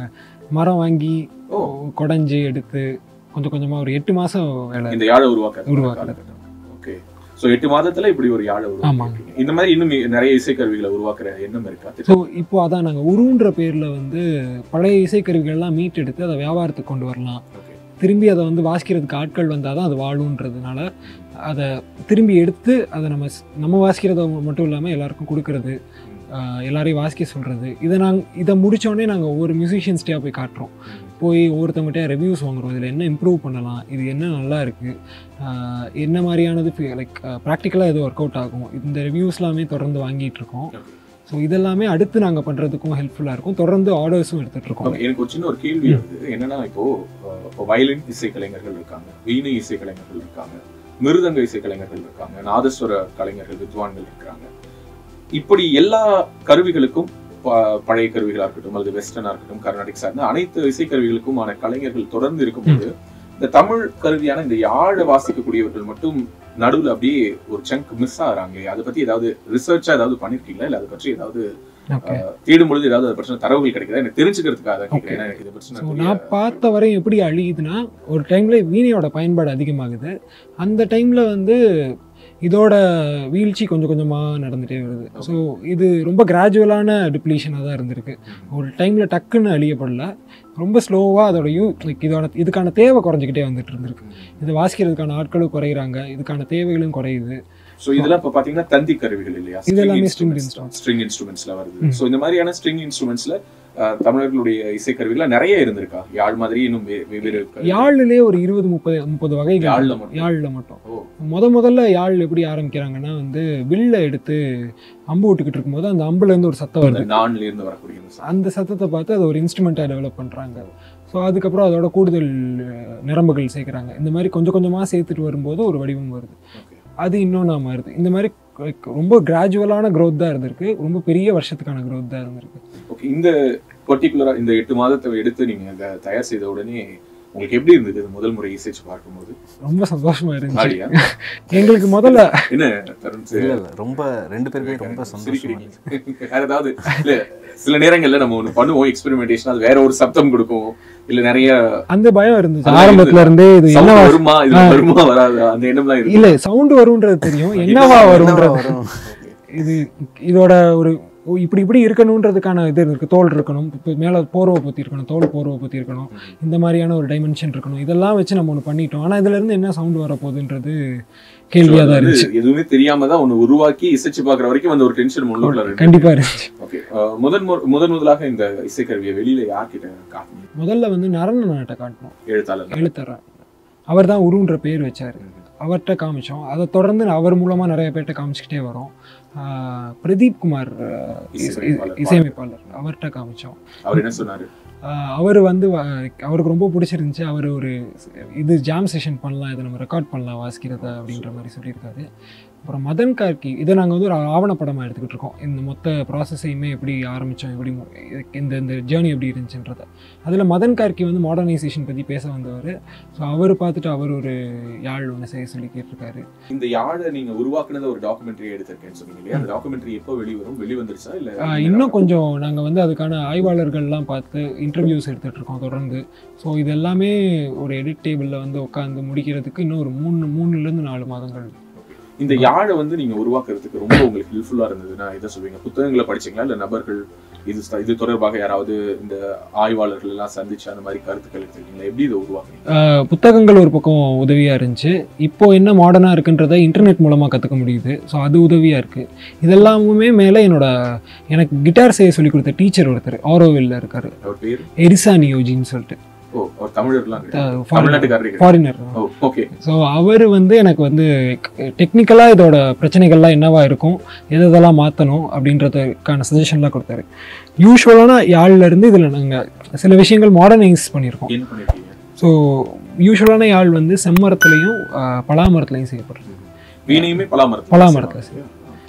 மரம் வாங்கி ஓ. குடஞ்சி எடுத்து கொஞ்சம் கொஞ்சமாக ஒரு எட்டு மாதம் வேலை இந்த யாழை உருவாக்க உருவாக்குறது. ஓகே சோ எட்டு மாதத்துல இப்படி ஒரு யாழை உருவாக்கிருக்கீங்க இந்த மாதிரி இன்னும் நிறைய இசைக்கருவிகளை உருவாக்குற எண்ணம் இருக்கா ஸோ இப்போ அதான் நாங்கள் உருன்ற பேரில் வந்து பழைய இசைக்கருவிகள்லாம் மீட் எடுத்து அதை வியாபாரத்துக்கு கொண்டு வரலாம் ஓகே திரும்பி அதை வந்து வாசிக்கிறதுக்கு ஆட்கள் வந்தால் தான் அது வாழுன்றதுனால அதை திரும்பி எடுத்து அதை நம்ம ஸ்- நம்ம வாசிக்கிறத மட்டும் இல்லாமல் எல்லாருக்கும் கொடுக்கறது ஆஹ் எல்லாரையும் வாசிக்க சொல்கிறது இதை நாங்கள் இதை முடித்தோடனே நாங்கள் ஒவ்வொரு மியூசிஷியன்ஸ்டையாக போய் காட்டுறோம் போய் ஒவ்வொருத்தவங்ககிட்ட ரிவ்யூஸ் வாங்குறோம் இதில் என்ன இம்ப்ரூவ் பண்ணலாம் இது என்ன நல்லா இருக்குது என்ன மாதிரியானது லைக் ப்ராக்டிக்கலாக எது ஒர்க் அவுட் ஆகும் இந்த ரிவ்யூஸ்லாமே தொடர்ந்து வாங்கிட்டு இருக்கோம் ஸோ இதெல்லாமே அடுத்து நாங்கள் பண்ணுறதுக்கும் ஹெல்ப்ஃபுல்லாக இருக்கும் தொடர்ந்து ஆர்டர்ஸும் எடுத்துகிட்டு இருக்கோம் Okay, எனக்கு ஒரு சின்ன ஒரு கேள்வி வருது என்னன்னா இப்போ அஹ், இப்போ வயலின் இசைக்கலைஞர்கள் இருக்காங்க வீணை இசைக்கலைஞர்கள் இருக்காங்க மிருதங்க இசைக்கலைஞர்கள் இருக்காங்க நாதஸ்வர கலைஞர்கள் வித்வான்கள் இருக்காங்க இப்படி எல்லா கருவிகளுக்கும் ப- பழைய கருவிகளா இருக்கட்டும் அல்லது வெஸ்டர்னா இருக்கட்டும் கர்நாடிக் சார்ந்த அனைத்து இசைக்கருவிகளுக்குமான கலைஞர்கள் தொடர்ந்து இருக்கும்போது இந்த தமிழ் கருவியான இந்த யாழை வாசிக்கக்கூடியவர்கள் மட்டும் நடுவுல அப்படியே ஒரு சங்க் மிஸ் ஆகுறாங்க அதை பத்தி ஏதாவது ரிசர்ச்சா ஏதாவது பண்ணிருக்கீங்களா இல்ல அதை பற்றி ஏதாவது ஓகே அஹ், தேடும் பொழுது ஏதாவது அதை பற்றின தரவுகள் கிடைக்குதா எனக்கு தெரிஞ்சுக்கிறதுக்காக தான் கேட்கிறேன் ஏன்னா எனக்கு இதை பற்றி ஸோ நான் நான் பார்த்த வரையும் எப்படி அழியுதுன்னா ஒரு டைமில் வீணையோட பயன்பாடு அதிகமாகுது அந்த டைமில் வந்து இதோட வீழ்ச்சி கொஞ்சம் கொஞ்சமாக நடந்துகிட்டே வருது ஸோ இது ரொம்ப கிராஜுவலான டிப்ளீஷனாக தான் இருந்திருக்கு ஒரு டைமில் டக்குன்னு அழியப்படல ரொம்ப ஸ்லோவாக அதோட யூ லைக் இதோட இதுக்கான தேவை குறைஞ்சிக்கிட்டே வந்துட்டு இருந்திருக்கு இது வாசிக்கிறதுக்கான ஆட்களும் குறையிறாங்க இதுக்கான தேவைகளும் குறையுது சோ இதெல்லாம் இப்ப பாத்தீங்கன்னா தந்தி கருவிகள் இல்லையா இது எல்லாமே string instruments. ஸ்ட்ரிங் இன்ஸ்ட்ருமெண்ட்ஸ்ல வருது சோ இந்த மாதிரியான ஸ்ட்ரிங் இன்ஸ்ட்ருமெண்ட்ஸ்ல தமிழர்களுடைய இசைக்கருவிகள் நிறைய இருந்திருக்கா யாழ் மாதிரி இன்னும் வே- வெவ்வேறு கருவி- யாழ்லே ஒரு இருபது முப்பது முப்பது வகைகள் யாழ்ல மட்டும். யாழில் மட்டும் ஓ முத முதல்ல யாழ் எப்படி ஆரம்பிக்கிறாங்கன்னா வந்து வில்ல எடுத்து அம்பு விட்டுக்கிட்டு இருக்கும்போது அந்த அம்புல இருந்து ஒரு சத்தம் அந்த வருது நான்ல இருந்து வரக்கூடிய அந்த sound. அந்த சத்தத்தை பார்த்து அதை ஒரு இன்ஸ்ட்ருமெண்ட்டாக டெவலப் பண்ணுறாங்க ஸோ அதுக்கப்புறம் அதோட கூடுதல் அஹ், நரம்புகள் சேர்க்குறாங்க இந்த மாதிரி கொஞ்சம் கொஞ்சமாக சேர்த்துட்டு வரும்போது ஒரு வடிவம் வருது Okay. அது இன்னொன்று மாறுது இந்த மாதிரி like ரொம்ப கிராஜுவலான growth தான் இருந்திருக்கு ரொம்ப பெரிய வருஷத்துக்கான growth தான் இருந்திருக்கு ஓகே இந்த பர்டிகுலரா இந்த எட்டு மாதத்தை எடுத்து நீங்க அதை தயார் செய்த உடனே உங்களுக்கு எப்படி இருந்தது இது முதல் முறை இசைச்சு பார்க்கும்போது ரொம்ப சந்தோஷமா இருந்துச்சு ஆடியா எங்களுக்கு முதல்ல என்ன தருண் சார் இல்ல இல்ல ரொம்ப ரெண்டு பேருமே ரொம்ப சந்தோஷமா சிரிக்கிறீங்க இருந்துச்சு. வேற ஏதாவது இல்ல சில நேரங்கள்ல நம்ம ஒண்ணு பண்ணுவோம் எக்ஸ்பெரிமெண்டேஷன் அது வேற ஒரு சப்தம் கொடுக்கும் இல்ல நிறைய அந்த பயம் இருந்துச்சு அதெல்லாம் ஆரம்பத்துல இருந்தே இது sound என்னவா வருமா இது ஆ. வருமா வராது அந்த எண்ணம்லாம் இருக்கு இல்ல சவுண்ட் வரும்ன்றது தெரியும் என்னவா என்னவா வரும்ன்றது வரும் இது இதோட ஒரு ஓ, இப்படி இப்படி இருக்கணுன்றதுக்கான இது இருக்கு தோல் இருக்கணும் இப்போ மேலே போர்வை பற்றி இருக்கணும் தோல் போர்வை பற்றி இருக்கணும் இந்த மாதிரியான ஒரு டைமென்ஷன் இருக்கணும் இதெல்லாம் வச்சு நம்ம ஒன்று பண்ணிட்டோம் ஆனால் இதுல இருந்து என்ன சவுண்ட் வரப்போகுதுன்றது கேள்வியாக தான் அது இருந்துச்சு எதுவுமே தெரியாம தான் ஒண்ணு உருவாக்கி இசைச்சு பாக்குற வரைக்கும் அந்த ஒரு டென்ஷன் முன்னுக்குள்ள இருக்கு கண்டிப்பா இருந்துச்சு ஓகே முதன் முற- முதன் முதலாக இந்த இசைக்கருவியை வெளியில யார்கிட்ட காட்டினீங்க முதல்ல வந்து நரன நாட்டை காட்டணும் எழுத்தாளர் எழுத்தறேன் அவர் தான் உருன்ற பேர் வச்சார் அவர்கிட்ட காமிச்சோம் அதை தொடர்ந்து அவர் மூலமாக நிறைய பேர்கிட்ட காமிச்சிக்கிட்டே வரோம் ஆஹ் பிரதீப் குமார் ஆஹ் இசை- இசையமைப்பாளர். இசையமைப்பாளர் அவர்கிட்ட காமிச்சோம் அவர் என்ன சொன்னாரு அவர் வந்து வ- அவருக்கு ரொம்ப பிடிச்சிருந்துச்சு அவர் ஒரு இது ஜாம் செஷன் பண்ணலாம் இதை நம்ம ரெக்கார்ட் பண்ணலாம் வாசிக்கிறத அப்படின்ற மாதிரி சொல்லியிருக்காரு அப்புறம் மதன் கார்கி இதை நாங்கள் வந்து ஒரு ஆவணப்படமாக எடுத்துக்கிட்டு இருக்கோம் இந்த மொத்த ப்ராசஸையுமே எப்படி ஆரம்பித்தோம் எப்படி மு- இதுக்கு இந்த இந்த ஜேர்னி எப்படி இருந்துச்சுன்றத அதில் மதன் கார்கி வந்து மாடர்னைசேஷன் பற்றி பேச வந்தவர் ஸோ அவர் பார்த்துட்டு அவர் ஒரு யாழ் ஒன்று செய்ய சொல்லி கேட்டிருக்காரு இந்த யாழை நீங்க உருவாக்குனத ஒரு டாக்குமெண்ட்ரி எடுத்திருக்கேன்னு சொன்னீங்க இல்லையா அந்த டாக்குமெண்ட்ரி எப்போ வெளிவரும் வெளிவந்துருச்சா இல்ல ஆஹ் இன்னும் கொஞ்சம் நாங்கள் வந்து அதுக்கான ஆய்வாளர்கள்லாம் பார்த்து இன்டர்வியூஸ் எடுத்துகிட்டு இருக்கோம் தொடர்ந்து ஸோ இது எல்லாமே ஒரு எடிட் டேபிளில் வந்து உட்காந்து முடிக்கிறதுக்கு இன்னும் ஒரு மூணு மூணுலேருந்து நாலு மாதங்கள் இந்த யாழை வந்து நீங்க உருவாக்குறதுக்கு ரொம்ப உங்களுக்கு ஹெல்ப்ஃபுல்லா இருந்ததுன்னா இதை சொல்வீங்க புத்தகங்களை படிச்சீங்களா இல்ல நபர்கள் இது ச- இது தொடர்பாக யாராவது இந்த ஆய்வாளர்கள் எல்லாம் சந்திச்சு அந்த மாதிரி கருத்துக்கள் எடுத்துருக்கீங்களா எப்படி இதை உருவாக்குறீங்க ஆஹ் புத்தகங்கள் ஒரு பக்கம் உதவியாக இருந்துச்சு இப்போ என்ன மாடர்னாக இருக்குன்றதை இன்டர்நெட் மூலமாக கற்றுக்க முடியுது ஸோ அது உதவியாக இருக்குது இதெல்லாமுமே மேலே என்னோட எனக்கு கிட்டார் செய்ய சொல்லி கொடுத்த டீச்சர் ஒருத்தர் ஆரோவில்ல இருக்கார் அவர் பேர் எரிசா நியோஜின்னு சொல்லிட்டு ஓ அவர் தமிழர்லாம் கிடையாது. தமிழ்நாட்டுக்காரரே கிடையாது. ஃபாரினர் ஓ ஓகே ஸோ அவர் வந்து எனக்கு வந்து டெக்னிக்கலாக இதோட பிரச்சனைகள்லாம் என்னவா இருக்கும் எது எதெல்லாம் மாற்றணும் அப்படின்றதுக்கான சஜஷன்லாம் கொடுத்தாரு யூஸ்வலான யாழ்ல இருந்து இதில் நாங்கள் சில விஷயங்கள் மாடர்னைஸ் பண்ணியிருக்கோம் என்ன பண்ணிருக்கீங்க ஸோ யூஸ்வலான யாழ் வந்து செம்மரத்துலையும் பலாமரத்துலையும் செய்யப்படுறது வீணையுமே பலாமரத்தில் பலாமரத்துல செய்யும்.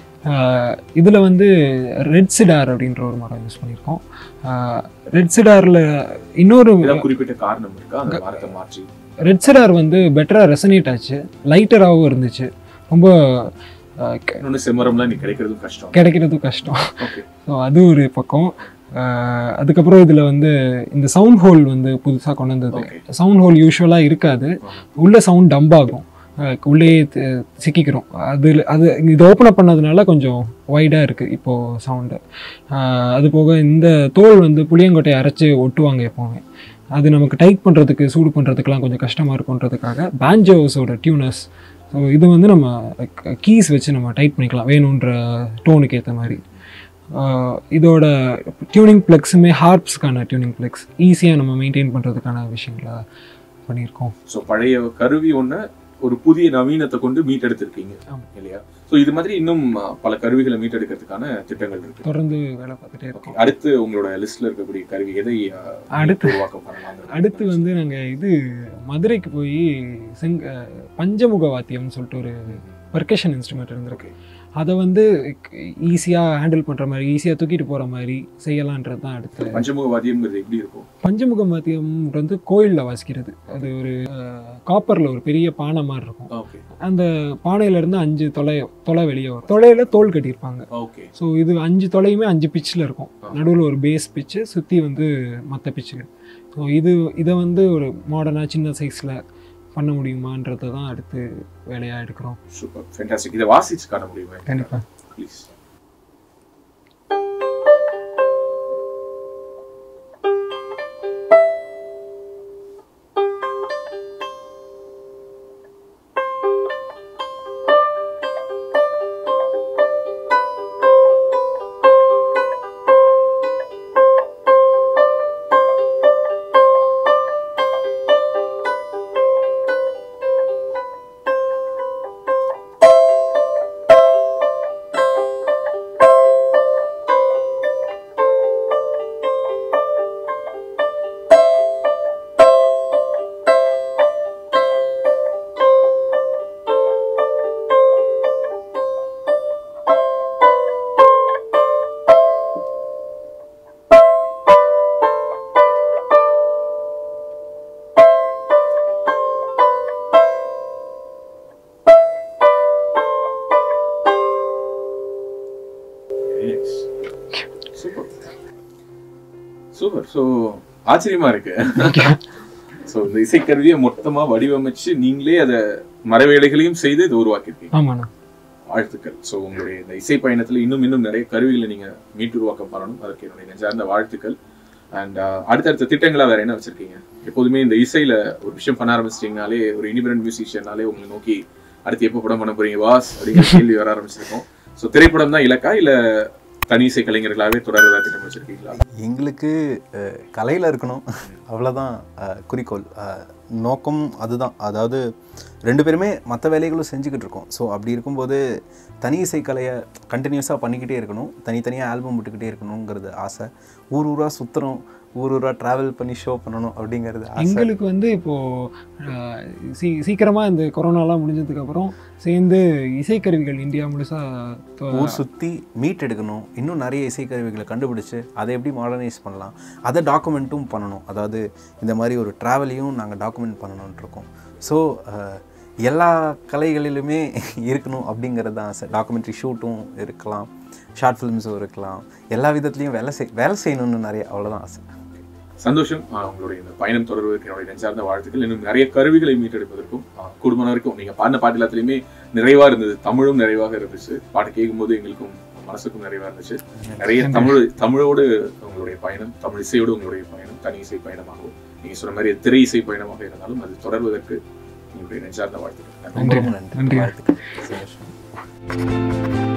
இதில் வந்து ரெட் சிடார் அப்படின்ற ஒரு மரம் யூஸ் பண்ணியிருக்கோம் ரெட் சிடாரில் இன்னொரு ஏதாவது குறிப்பிட்ட காரணம் இருக்கா அந்த மரத்தை மாற்றி ரெட் சிடார் வந்து பெட்டராக ரெசனேட் ஆச்சு லைட்டராகவும் இருந்துச்சு ரொம்ப ஆஹ் கெ- இன்னொன்னு செம்மரம்லாம் நீ கிடைக்கிறதும் கஷ்டம் கிடைக்கிறதும் கஷ்டம் ஓகே ஸோ அது ஒரு பக்கம் ஆஹ் அதுக்கப்புறம் இதில் வந்து இந்த சவுண்ட் ஹோல் வந்து புதுசாக கொண்டு வந்தது Okay. சவுண்ட் ஹோல் யூஸ்வலாக இருக்காது உள்ள சவுண்ட் டம்ப் ஆகும் ஆஹ் உள்ளே தி- சிக்கிக்கிறோம் அதில் அது இது ஓப்பன் அப் பண்ணதுனால கொஞ்சம் வைடாக இருக்குது இப்போது சவுண்டு அது போக இந்த தோல் வந்து புளியங்கொட்டையை அரைச்சி ஒட்டுவாங்க எப்போவுமே அது நமக்கு டைட் பண்ணுறதுக்கு சூடு பண்ணுறதுக்குலாம் கொஞ்சம் கஷ்டமாக இருக்குன்றதுக்காக பேஞ்சோஸோட டியூனர்ஸ் ஸோ இது வந்து நம்ம கீஸ் வச்சு நம்ம டைட் பண்ணிக்கலாம் வேணுன்ற டோனுக்கு ஏற்ற மாதிரி ஆஹ் இதோட டியூனிங் ப்ளக்ஸுமே ஹார்ப்ஸ்க்கான டியூனிங் ப்ளக்ஸ் ஈஸியாக நம்ம மெயின்டைன் பண்ணுறதுக்கான விஷயங்களை பண்ணியிருக்கோம் ஸோ பழைய கருவி ஒண்ண ஒரு புதிய நவீனத்தை கொண்டு மீட்டெடுத்திருக்கீங்க ஆமா. இல்லையா ஸோ இது மாதிரி இன்னும் அஹ், பல கருவிகளை மீட்டெடுக்கிறதுக்கான திட்டங்கள் இருக்கு தொடர்ந்து வேலை பார்த்துட்டே Okay. இருக்கோம் அடுத்து உங்களோட லிஸ்ட்ல இருக்கக்கூடிய கருவி எதை அஹ், அடுத்து- உருவாக்கம் பண்ணலாம் அடுத்து வந்து நாங்கள் இது மதுரைக்கு போய் செங் பஞ்சமுக வாத்தியம்னு சொல்லிட்டு ஒரு பர்கஷன் இன்ஸ்ட்ருமெண்ட் இருந்திருக்கு அதை வந்து ஈஸியாக ஹேண்டில் பண்ணுற மாதிரி ஈஸியாக தூக்கிட்டு போகிற மாதிரி செய்யலான்றது தான் அடுத்து பஞ்சமுக வாத்தியம்ங்கிறது எப்படி இருக்கும் பஞ்சமுக வாத்தியம் வந்து கோயிலில் வாசிக்கிறது அது ஒரு காப்பரில் ஒரு பெரிய பானை மாதிரி இருக்கும் ஓகே அந்த பானையிலேருந்து அஞ்சு தொலை தொலை வெளியே வரும் தொலையில் தோல் கட்டியிருப்பாங்க ஓகே ஸோ இது அஞ்சு தொலையுமே அஞ்சு பிச்சில் இருக்கும் நடுவில் ஒரு பேஸ் பிச்சு சுற்றி வந்து மற்ற பிச்சுகள் ஸோ இது இதை வந்து ஒரு மாடர்னாக சின்ன சைஸில் பண்ண முடியுமான்றதை தான் அடுத்து வேலையாக எடுக்கிறோம் சூப்பர் ஃபென்டாஸ்டிக் இதை வாசிச்சு காட்ட முடியுமா கண்டிப்பாக ப்ளீஸ் ஸோ ஆச்சரியமா இருக்கு ஸோ இந்த இசைக்கருவியை மொத்தமா வடிவமைச்சு நீங்களே அதை மரவேலைகளையும் செய்து இதை உருவாக்கியிருக்கீங்க ஆமாண்ணா வாழ்த்துக்கள் ஸோ உங்களுடைய இந்த இசை பயணத்துல இன்னும் இன்னும் நிறைய கருவிகளை நீங்க மீட்டு உருவாக்க பண்ணணும் அதற்கு என்னுடைய நெஞ்சார்ந்த வாழ்த்துக்கள் அண்ட் அடுத்தடுத்த திட்டங்களா வேற என்ன வச்சிருக்கீங்க எப்போதுமே இந்த இசையில ஒரு விஷயம் பண்ண ஆரம்பிச்சிட்டீங்கனாலே ஒரு இண்டிபெண்டன்ட் மியூசிஷியனாலே உங்களை நோக்கி அடுத்து எப்போ படம் பண்ண போறீங்க வாஸ் அப்படிங்கிற கேள்வி வர ஆரம்பிச்சிருக்கோம் ஸோ திரைப்படம் தான் இலக்கா இல்ல தனி இசை கலைஞர்களாகவே தொடர்றதா திட்டம் வச்சிருக்கீங்களா எங்களுக்கு அஹ், கலையில இருக்கணும் அவ்வளோதான் அஹ், குறிக்கோள் அஹ், நோக்கம் அதுதான் அதாவது ரெண்டு பேருமே மற்ற வேலைகளும் செஞ்சுக்கிட்டு இருக்கோம் ஸோ அப்படி இருக்கும்போது தனி இசை கலையை கண்டினியூஸாக பண்ணிக்கிட்டே இருக்கணும் தனித்தனியாக ஆல்பம் விட்டுக்கிட்டே இருக்கணுங்கிறது ஆசை ஊர் ஊராக சுற்றுறோம் ஊர் ஊராக ட்ராவல் பண்ணி ஷோ பண்ணணும் அப்படிங்கிறது ஆசை எங்களுக்கு வந்து இப்போது சீ சீக்கிரமாக இந்த கொரோனாலாம் முடிஞ்சதுக்கப்புறம் சேர்ந்து இசைக்கருவிகள் இந்தியா முழுசாக ஊர் சுற்றி மீட் எடுக்கணும் இன்னும் நிறைய இசைக்கருவிகளை கண்டுபிடிச்சு அதை எப்படி மாடர்னைஸ் பண்ணலாம் அதை டாக்குமெண்ட்டும் பண்ணணும் அதாவது இந்த மாதிரி ஒரு ட்ராவலையும் நாங்கள் டாக்குமெண்ட் பண்ணணும்னு இருக்கோம் ஸோ எல்லா கலைகளிலுமே இருக்கணும் அப்படிங்கிறது தான் ஆசை டாக்குமெண்ட்ரி ஷூட்டும் இருக்கலாம் ஷார்ட் ஃபிலிம்ஸும் இருக்கலாம் எல்லா விதத்துலையும் வேலை செய் வேலை செய்யணும்னு நிறைய அவ்வளோதான் ஆசை சந்தோஷம் ஆஹ் உங்களுடைய இந்த பயணம் தொடர்வதற்கு என்னுடைய நெஞ்சார்ந்த வாழ்த்துக்கள் இன்னும் நிறைய கருவிகளை மீட்டெடுப்பதற்கும் ஆஹ் குடும்பம் வரைக்கும் நீங்க பாடின பாட்டு எல்லாத்துலயுமே நிறைவா இருந்தது தமிழும் நிறைவாக இருந்துச்சு பாட்டு கேட்கும்போது எங்களுக்கும் மனசுக்கும் நிறைவா இருந்துச்சு நிறைய தமிழ் தமிழோடு உங்களுடைய பயணம் தமிழ் இசையோடு உங்களுடைய பயணம் தனி இசை பயணமாகவும் நீங்க சொன்ன மாதிரி திரை இசை பயணமாக இருந்தாலும் அது தொடர்வதற்கு உங்களுடைய நெஞ்சார்ந்த வாழ்த்துக்கள் நன்றி. ரொம்ப ரொம்ப நன்றி நன்றி. வாழ்த்துக்கள் சந்தோஷம்